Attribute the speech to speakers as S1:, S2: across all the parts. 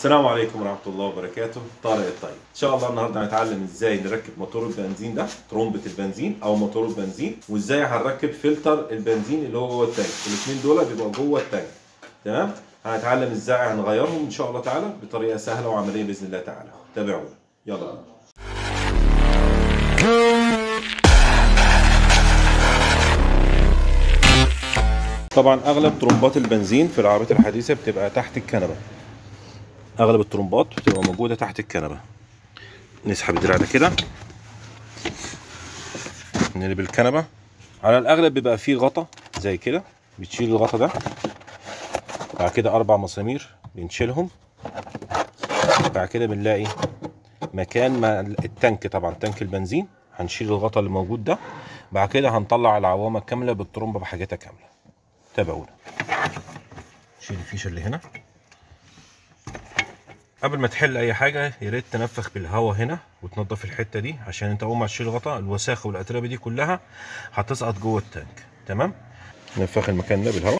S1: السلام عليكم ورحمة الله وبركاته طارق الطيب إن شاء الله النهاردة هنتعلم إزاي نركب موتور البنزين ده ترومبة البنزين أو موتور البنزين وإزاي هنركب فلتر البنزين اللي هو جوه التانك الاتنين دول بيبقوا جوه التانك تمام هنتعلم إزاي هنغيرهم إن شاء الله تعالى بطريقة سهلة وعملية بإذن الله تعالى تابعونا يلا بينا طبعا اغلب ترمبات البنزين في العربيات الحديثه بتبقى تحت الكنبه اغلب الترمبات بتبقى موجوده تحت الكنبه نسحب الدراع ده كده نقلب الكنبه على الاغلب بيبقى فيه غطا زي كده بتشيل الغطا ده بعد كده اربع مسامير بنشيلهم بعد كده بنلاقي مكان ما التانك طبعا تانك البنزين هنشيل الغطا اللي موجود ده بعد كده هنطلع العوامه كامله بالترمبه بحاجتها كامله تابعونا شيل الفيشه اللي هنا قبل ما تحل اي حاجه يا ريت تنفخ بالهواء هنا وتنضف الحته دي عشان انت اول ما تشيل الغطا الوساخه والاتربه دي كلها هتسقط جوه التانك تمام نفخ المكان ده بالهواء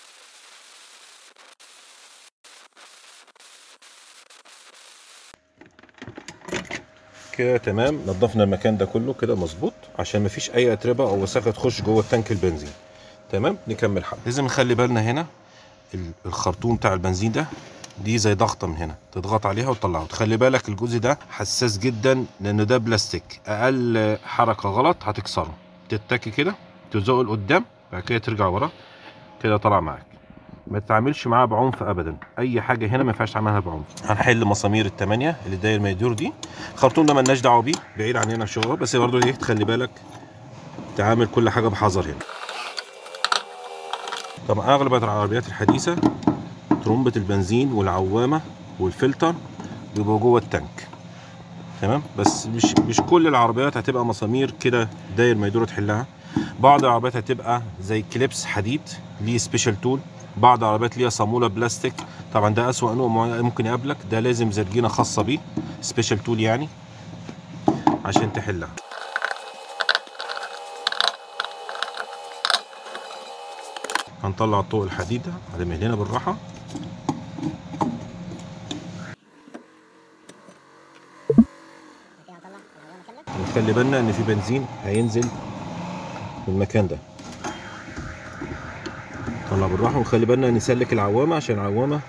S1: كده تمام نضفنا المكان ده كله كده مظبوط عشان مفيش اي اتربه او وساخه تخش جوه التانك البنزين تمام نكمل حل لازم نخلي بالنا هنا ال- الخرطوم بتاع البنزين ده دي زي ضغطه من هنا تضغط عليها وتطلعه تخلي بالك الجزء ده حساس جدا لان ده بلاستيك اقل حركه غلط هتكسره تتكي كده تزقه لقدام بعد كده ترجع ورا كده طلع معاك ما تتعاملش معاه بعنف ابدا اي حاجه هنا ما ينفعش تعملها بعنف هنحل مسامير الثمانيه اللي داير ما يدور دي الخرطوم ده ملناش دعوه بيه بعيد عننا شويه بس برضه ايه تخلي بالك تعامل كل حاجه بحذر هنا طبعا اغلب العربيات الحديثه ترمبه البنزين والعوامه والفلتر بيبقوا جوه التانك تمام بس مش مش كل العربيات هتبقى مسامير كده داير ما يدور تحلها بعض العربيات هتبقى زي كليبس حديد ليه سبيشال تول بعض العربيات ليها صاموله بلاستيك طبعا ده اسوأ نوع ممكن يقابلك ده لازم زرجينه خاصه بيه سبيشال تول يعني عشان تحلها هنطلع الطوق الحديد ده على مهلنا بالراحة نخلي بالنا ان في بنزين هينزل من المكان ده طلع بالراحة ونخلي بالنا نسلك العوامة عشان العوامة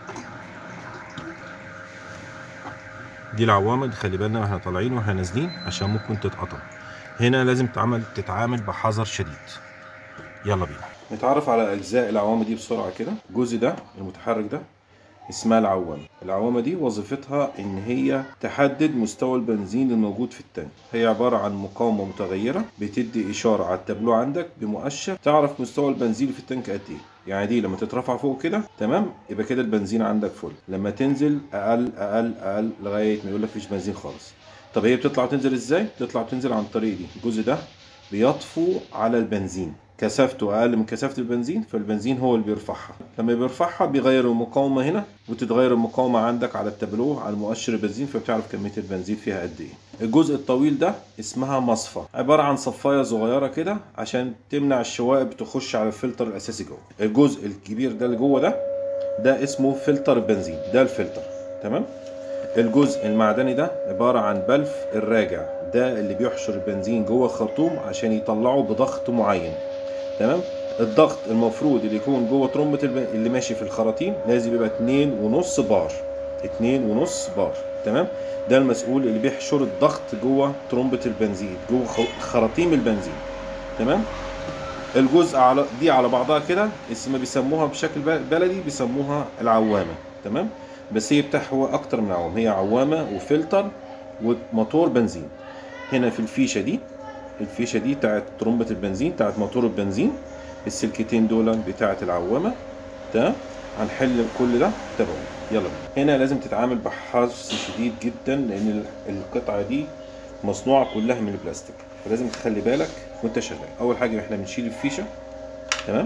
S1: دي العوامة دي خلي بالنا واحنا طالعين واحنا نازلين عشان ممكن تتقطع هنا لازم تتعامل تتعامل بحذر شديد يلا بينا نتعرف على اجزاء العوامه دي بسرعه كده الجزء ده المتحرك ده اسمها العوامه العوامه دي وظيفتها ان هي تحدد مستوى البنزين الموجود في التانك هي عباره عن مقاومه متغيره بتدي اشاره على التابلو عندك بمؤشر تعرف مستوى البنزين اللي في التانك قد ايه يعني دي لما تترفع فوق كده تمام يبقى كده البنزين عندك فل لما تنزل اقل اقل اقل لغايه ما يقول لك مفيش بنزين خالص طب هي بتطلع وتنزل ازاي بتطلع وتنزل عن طريق دي الجزء ده بيطفو على البنزين كثافته اقل من كثافه البنزين فالبنزين هو اللي بيرفعها لما بيرفعها بيغير المقاومه هنا وتتغير المقاومه عندك على التابلو على مؤشر البنزين فبتعرف كميه البنزين فيها قد ايه الجزء الطويل ده اسمها مصفى عباره عن صفايه صغيره كده عشان تمنع الشوائب تخش على الفلتر الاساسي جوه الجزء الكبير ده اللي جوه ده ده اسمه فلتر البنزين ده الفلتر تمام الجزء المعدني ده عبارة عن بلف الراجع ده اللي بيحشر البنزين جوه الخرطوم عشان يطلعه بضغط معين تمام الضغط المفروض اللي يكون جوه ترمبة الب... اللي ماشي في الخراطيم لازم يبقى اتنين ونص بار اتنين ونص بار تمام ده المسؤول اللي بيحشر الضغط جوه ترمبة البنزين جوه خ- خراطيم البنزين تمام الجزء على دي على بعضها كده اسمها بيسموها بشكل بل- بلدي بيسموها العوامة تمام بس هي بتحوي اكتر من عوامة هي عوامة وفلتر وموتور بنزين هنا في الفيشة دي الفيشه دي بتاعت ترمبه البنزين بتاعت موتور البنزين السلكتين دول بتاعت العوامه تمام هنحل كل ده تابعوا يلا بينا. هنا لازم تتعامل بحرص شديد جدا لان ال- القطعه دي مصنوعه كلها من البلاستيك فلازم تخلي بالك وانت شغال اول حاجه احنا بنشيل الفيشه تمام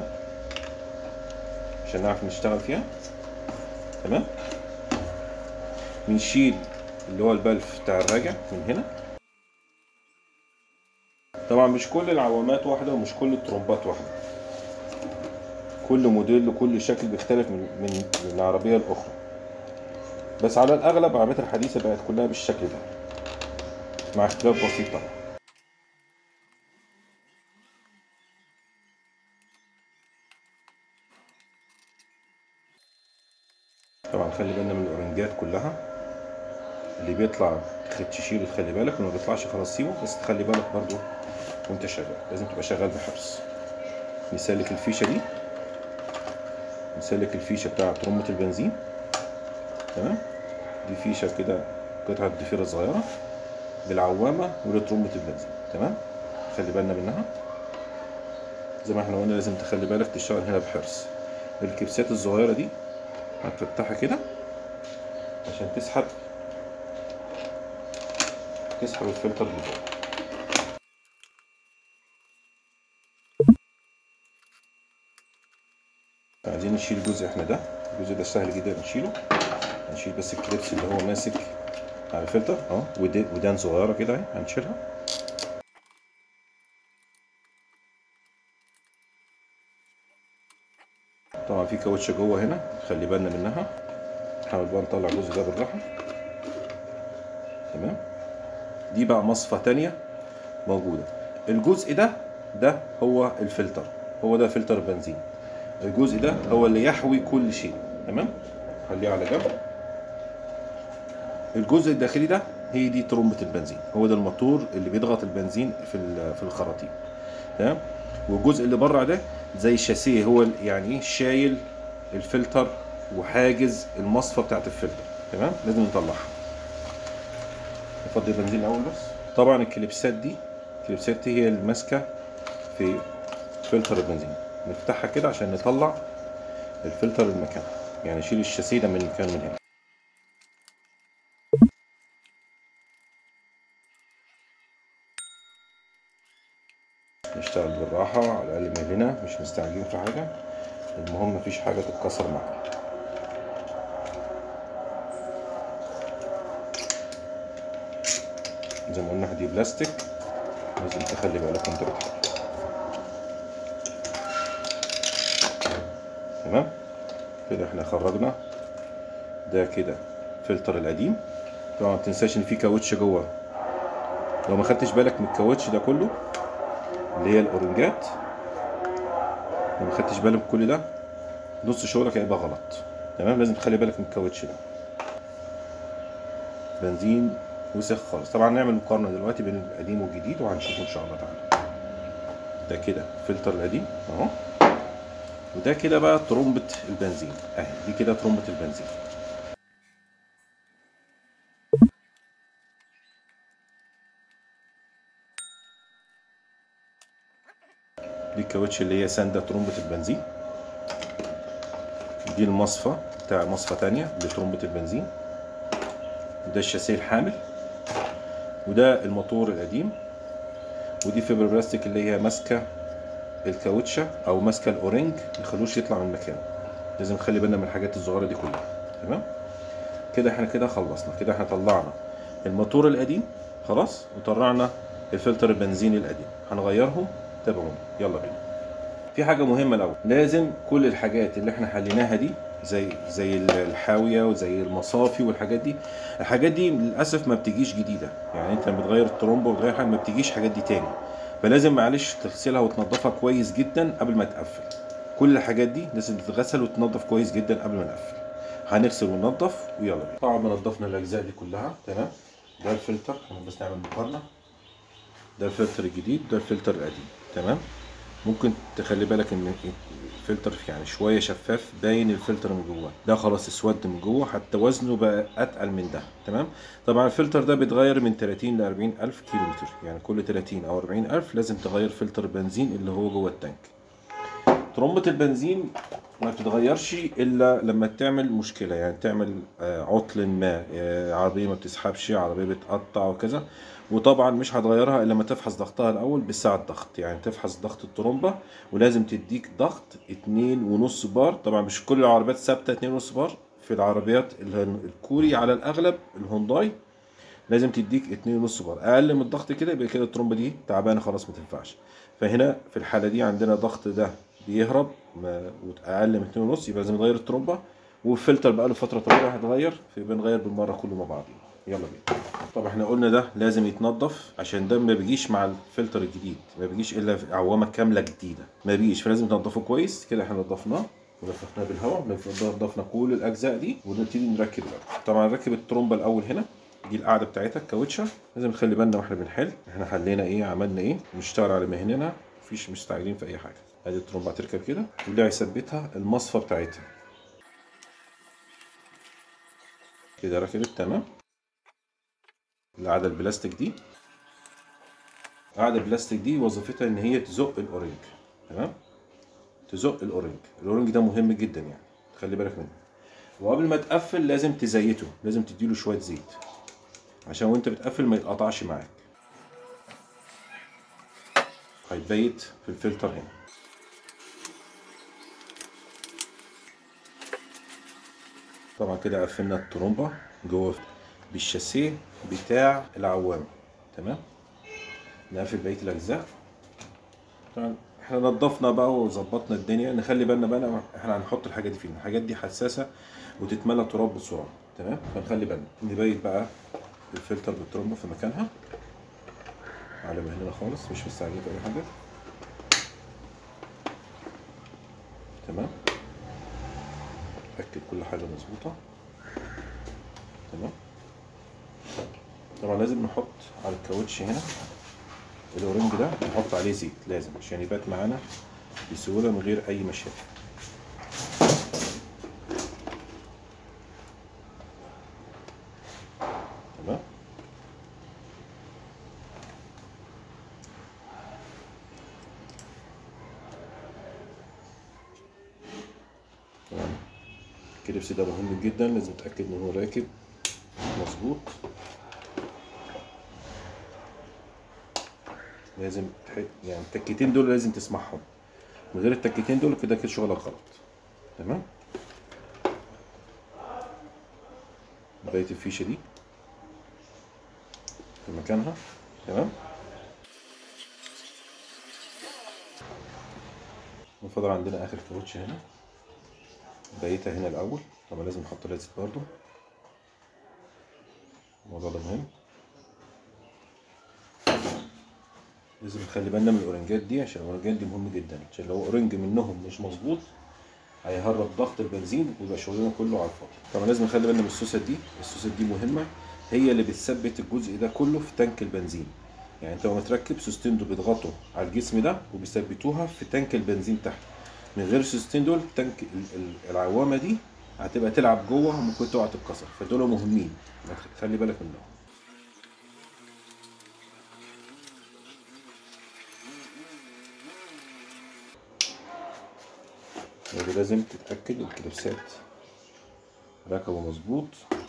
S1: عشان نعرف نشتغل فيها تمام بنشيل اللي هو البلف بتاع الراجع من هنا طبعا مش كل العوامات واحدة ومش كل الترومبات واحدة كل موديل وكل شكل بيختلف من من من العربية الأخرى بس على الاغلب العربيات الحديثه بقت كلها بالشكل ده مع اختلاف بسيط طبعا طبعا خلي بالنا من الاورنجات كلها اللي بيطلع تشيله خلي بالك وما بيطلعش خلاص سيبه بس تخلي بالك برضو وانت شغال لازم تبقى شغال بحرص نسلك الفيشه دي نسلك الفيشه بتاعه رمه البنزين تمام دي فيشه كده قطعه ضفيره صغيره بالعوامه ولترمه البنزين تمام خلي بالنا منها زي ما احنا قلنا لازم تخلي بالك تشتغل هنا بحرص الكبسات الصغيره دي هتفتحها كده عشان تسحب تسحب الفلتر اللي جوه عايزين نشيل الجزء احنا ده الجزء ده سهل جدا نشيله هنشيل بس الكليبس اللي هو ماسك على الفلتر اهو ود- ودان صغيره كده اهي هنشيلها طبعا في كاوتش جوه هنا خلي بالنا منها نحاول بقى نطلع الجزء ده بالراحه تمام دي بقى مصفى تانية موجودة الجزء ده ده هو الفلتر هو ده فلتر البنزين الجزء ده هو اللي يحوي كل شيء تمام خليه على جنب الجزء الداخلي ده هي دي ترمبة البنزين هو ده الموتور اللي بيضغط البنزين في ال- في الخراطيم تمام والجزء اللي بره ده زي الشاسيه هو ال- يعني ايه شايل الفلتر وحاجز المصفى بتاعت الفلتر تمام لازم نطلعها نفضي البنزين الاول بس طبعا الكليبسات دي الكليبسات دي هي اللي ماسكه في فلتر البنزين نفتحها كده عشان نطلع الفلتر المكان يعني نشيل الشاسيه ده من مكان من هنا نشتغل بالراحة على الأقل مهلنا مش مستعجلين في حاجة المهم مفيش حاجة تتكسر معانا زي ما قلنا دي بلاستيك لازم تخلي بالك وانت بتحط تمام كده احنا خرجنا ده كده فلتر القديم طبعا ما تنساش ان في كاوتش جوه لو ما خدتش بالك من الكاوتش ده كله اللي هي الاورنجات لو ما خدتش بالك من كل ده نص شغلك هيبقى غلط تمام لازم تخلي بالك من الكاوتش ده بنزين وسخ خالص طبعا نعمل مقارنه دلوقتي بين القديم والجديد وهنشوفه ان شاء الله تعالى ده كده فلتر القديم اهو وده كده بقى ترمبة البنزين اهي دي كده ترمبة البنزين دي الكاوتش اللي هي ساندة ترمبة البنزين دي المصفى بتاع مصفى تانية لترمبة البنزين وده الشاسيه الحامل وده الموتور القديم ودي فيبر بلاستيك اللي هي ماسكه الكاوتشه او ماسكه الاورنج ما يخلوش يطلع من مكانه لازم نخلي بالنا من الحاجات الصغيره دي كلها تمام كده احنا كده خلصنا كده احنا طلعنا الموتور القديم خلاص وطلعنا الفلتر البنزيني القديم هنغيرهم تابعوني يلا بينا في حاجة مهمة الأول لازم كل الحاجات اللي احنا حليناها دي زي زي الحاوية وزي المصافي والحاجات دي الحاجات دي للأسف ما بتجيش جديدة يعني انت لما بتغير الترومبة وتغير حاجة ما بتجيش حاجات دي تاني فلازم معلش تغسلها وتنضفها كويس جدا قبل ما تقفل كل الحاجات دي لازم تتغسل وتنضف كويس جدا قبل ما نقفل هنغسل وننضف ويلا بينا طبعا ما نضفنا الأجزاء دي كلها تمام ده الفلتر احنا بس نعمل مقارنة ده الفلتر الجديد ده الفلتر القديم تمام ممكن تخلي بالك ان الفلتر يعني شويه شفاف باين الفلتر من جوه ده خلاص اسود من جوه حتى وزنه بقى اتقل من ده تمام طبعا الفلتر ده بيتغير من 30 ل 40 الف كيلو متر يعني كل 30 او 40 الف لازم تغير فلتر بنزين اللي هو جوه التانك ترمبة البنزين ما بتتغيرش الا لما تعمل مشكله يعني تعمل آه، عطل ما آه، عربيه ما بتسحبش عربيه بتقطع وكذا وطبعا مش هتغيرها الا لما تفحص ضغطها الاول بساعه ضغط يعني تفحص ضغط الترومبه ولازم تديك ضغط اتنين ونص بار طبعا مش كل العربيات ثابته اتنين ونص بار في العربيات ال- الكوري على الاغلب الهونداي لازم تديك اتنين ونص بار اقل من الضغط كده يبقى كده الترومبه دي تعبانه خلاص ما تنفعش فهنا في الحاله دي عندنا ضغط ده بيهرب ما- اقل من اتنين ونص يبقى لازم نغير الترومبه والفلتر بقى له فتره طويله هتغير فيبقى نغير بالمره كله مع بعض يلا بينا طب احنا قلنا ده لازم يتنضف عشان ده ما بيجيش مع الفلتر الجديد ما بيجيش الا في عوامه كامله جديده ما بيجيش فلازم تنضفه كويس كده احنا نضفناه ونفخناه بالهواء نضفنا كل الاجزاء دي ونبتدي نركب بقى طبعا نركب الترومبه الاول هنا دي القاعده بتاعتها الكاوتشه لازم نخلي بالنا واحنا بنحل احنا حلينا ايه عملنا ايه نشتغل على مهننا مفيش مستعجلين في اي حاجه ادي الترومبه هتركب كده واللي هيثبتها المصفى بتاعتها كده ركبت تمام القاعده البلاستيك دي القاعده البلاستيك دي وظيفتها ان هي تزق الاورنج تمام تزق الاورنج الاورنج ده مهم جدا يعني خلي بالك منه وقبل ما تقفل لازم تزيته لازم تديله شويه زيت عشان وانت بتقفل ما يتقطعش معاك هيتبيت في الفلتر هنا طبعا كده قفلنا الترومبه جوه بالشاسيه بتاع العوامه تمام نقفل بقيه الاجزاء طبعا احنا نظفنا بقى وظبطنا الدنيا نخلي بالنا بقى احنا هنحط الحاجه دي فين الحاجات دي حساسه وتتملى تراب بسرعه تمام فنخلي بالنا نبيت بقى الفلتر بالترومبه في مكانها على مهلنا خالص مش مستعجلين في اي حاجه تمام اتاكد كل حاجه مظبوطه تمام طبعا لازم نحط على الكاوتش هنا الاورنج ده نحط عليه زيت لازم عشان يبات معانا بسهوله من غير اي مشاكل تمام تمام الكلبس ده مهم جدا لازم تتاكد ان هو راكب مظبوط لازم تح... يعني التكتين دول لازم تسمعهم من غير التكتين دول كده كده شغلك غلط تمام بقية الفيشة دي في مكانها تمام وفضل عندنا اخر كاوتش هنا بقيتها هنا الاول طبعا لازم نحط لها زيت برضو الموضوع ده مهم لازم نخلي بالنا من الاورنجات دي عشان الاورنجات دي مهم جدا عشان لو اورنج منهم مش مظبوط هيهرب ضغط البنزين ويبقى شغلنا كله على الفاضي طبعا لازم نخلي بالنا من السوست دي السوست دي مهمه هي اللي بتثبت الجزء ده كله في تانك البنزين يعني انت لما تركب سوستين دول بيضغطوا على الجسم ده وبيثبتوها في تانك البنزين تحت من غير السوستين دول تانك العوامه دي هتبقى تلعب جوه وممكن تقع تتكسر فدول مهمين خلي بالك منهم يعني لازم تتأكد الكليبسات ركبوا مظبوط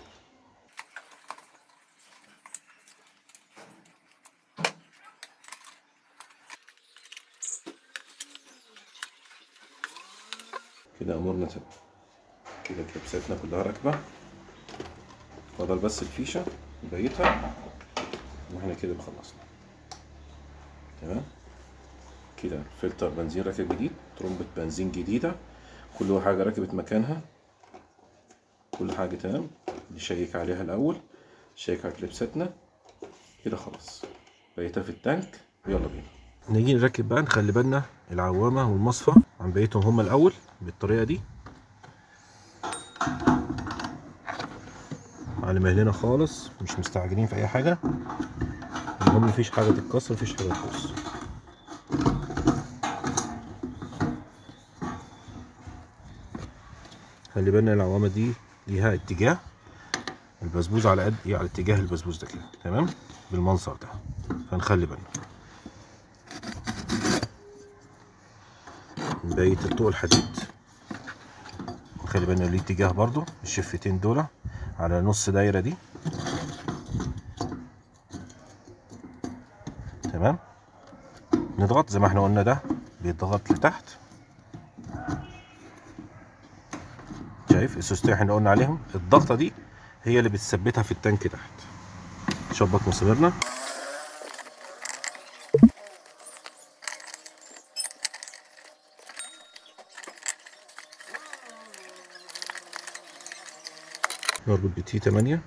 S1: كده أمورنا تمام كده كليبساتنا كلها راكبة فضل بس الفيشة نبيتها واحنا كده خلصنا تمام كده فلتر بنزين راكب جديد ترمبة بنزين جديدة كل حاجة ركبت مكانها كل حاجة تمام نشيك عليها الأول نشيك على كليبساتنا كده خلاص بقيتها في التانك يلا بينا نيجي نركب بقى نخلي بالنا العوامة والمصفى عن بقيتهم هما الأول بالطريقة دي على مهلنا خالص مش مستعجلين في أي حاجة المهم مفيش حاجة تتكسر مفيش حاجة تبوظ خلي بالنا العوامة دي ليها اتجاه البسبوز على قد ايه على اتجاه البسبوز ده كده تمام بالمنظر ده فنخلي بالنا بقية الطوق الحديد خلي بالنا ليه اتجاه برضو الشفتين دول على نص دايرة دي تمام نضغط زي ما احنا قلنا ده بيضغط لتحت شايف السوستين احنا قلنا عليهم الضغطه دي هي اللي بتثبتها في التانك تحت شبك مساميرنا نربط بتي 8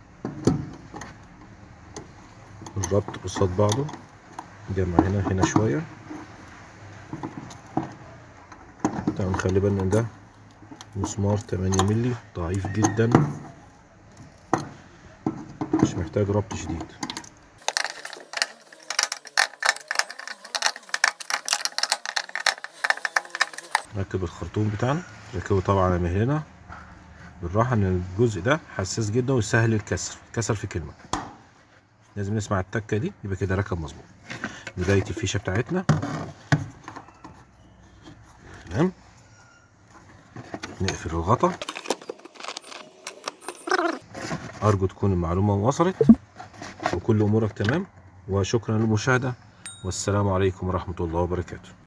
S1: الربط قصاد بعضه نجمع هنا هنا شوية طبعا نخلي بالنا ان ده مسمار 8 ملي ضعيف جدا مش محتاج ربط شديد نركب الخرطوم بتاعنا نركبه طبعا على مهلنا بالراحة ان الجزء ده حساس جدا وسهل الكسر كسر في كلمة لازم نسمع التكة دي يبقى كده ركب مظبوط بداية الفيشة بتاعتنا تمام نقفل الغطا أرجو تكون المعلومة وصلت وكل أمورك تمام وشكرا للمشاهدة والسلام عليكم ورحمة الله وبركاته